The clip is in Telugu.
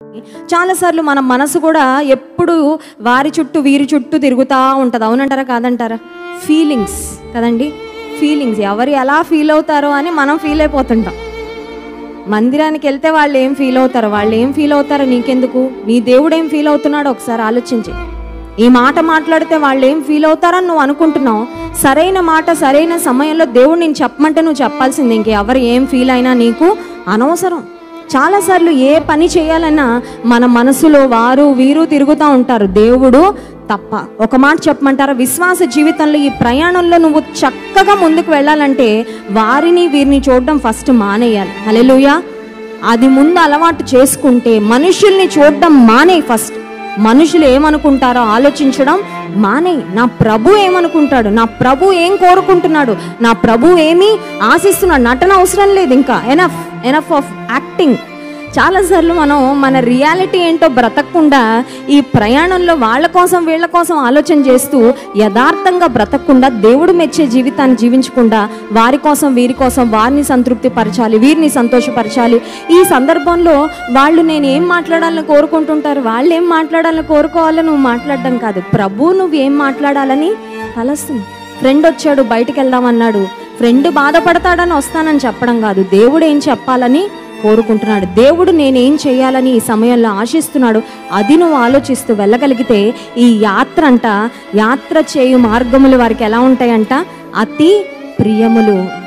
చాలాసార్లు మన మనసు కూడా ఎప్పుడు వారి చుట్టూ వీరి చుట్టూ తిరుగుతూ ఉంటుంది అవునంటారా కాదంటారా ఫీలింగ్స్ కదండి ఫీలింగ్స్ ఎవరు ఎలా ఫీల్ అవుతారో అని మనం ఫీల్ అయిపోతుంటాం మందిరానికి వెళ్తే వాళ్ళు ఏం ఫీల్ అవుతారో వాళ్ళు ఏం ఫీల్ అవుతారో నీకెందుకు నీ దేవుడు ఏం ఫీల్ అవుతున్నాడో ఒకసారి ఆలోచించి ఈ మాట మాట్లాడితే వాళ్ళు ఏం ఫీల్ అవుతారని నువ్వు అనుకుంటున్నావు సరైన మాట సరైన సమయంలో దేవుడు నేను చెప్పమంటే నువ్వు చెప్పాల్సింది ఇంకెవరు ఏం ఫీల్ అయినా నీకు అనవసరం చాలాసార్లు ఏ పని చేయాలన్నా మన మనసులో వారు వీరు తిరుగుతూ ఉంటారు దేవుడు తప్ప ఒక మాట చెప్పమంటారా విశ్వాస జీవితంలో ఈ ప్రయాణంలో నువ్వు చక్కగా ముందుకు వెళ్ళాలంటే వారిని వీరిని చూడడం ఫస్ట్ మానేయాలి హల్లెలూయా అది ముందు అలవాటు చేసుకుంటే మనుషుల్ని చూడడం మానే ఫస్ట్ మనుషులు ఏమనుకుంటారో ఆలోచించడం మానే నా ప్రభు ఏమనుకుంటాడు నా ప్రభు ఏం కోరుకుంటున్నాడు నా ప్రభు ఏమి ఆశిస్తున్నాడు నటన అవసరం లేదు ఇంకా ఎనఫ్ ఎనఫ్ ఆఫ్ యాక్టింగ్ చాలాసార్లు మనం మన రియాలిటీ ఏంటో బ్రతకకుండా ఈ ప్రయాణంలో వాళ్ళ కోసం వీళ్ళ కోసం ఆలోచన చేస్తూ యథార్థంగా బ్రతకకుండా దేవుడు మెచ్చే జీవితాన్ని జీవించకుండా వారి కోసం వీరి కోసం వారిని సంతృప్తి పరచాలి వీరిని సంతోషపరచాలి ఈ సందర్భంలో వాళ్ళు నేను ఏం మాట్లాడాలని కోరుకుంటుంటారు వాళ్ళు ఏం మాట్లాడాలని కోరుకోవాలని నువ్వు మాట్లాడడం కాదు ప్రభు నువ్వు ఏం మాట్లాడాలని తలస్తుంది ఫ్రెండ్ వచ్చాడు బయటికి వెళ్దామన్నాడు ఫ్రెండ్ బాధపడతాడని వస్తానని చెప్పడం కాదు దేవుడు ఏం చెప్పాలని కోరుకుంటున్నాడు దేవుడు నేనేం చేయాలని ఈ సమయంలో ఆశిస్తున్నాడు అది నువ్వు ఆలోచిస్తూ వెళ్ళగలిగితే ఈ యాత్ర అంట యాత్ర చేయు మార్గములు వారికి ఎలా ఉంటాయంట అతి ప్రియములు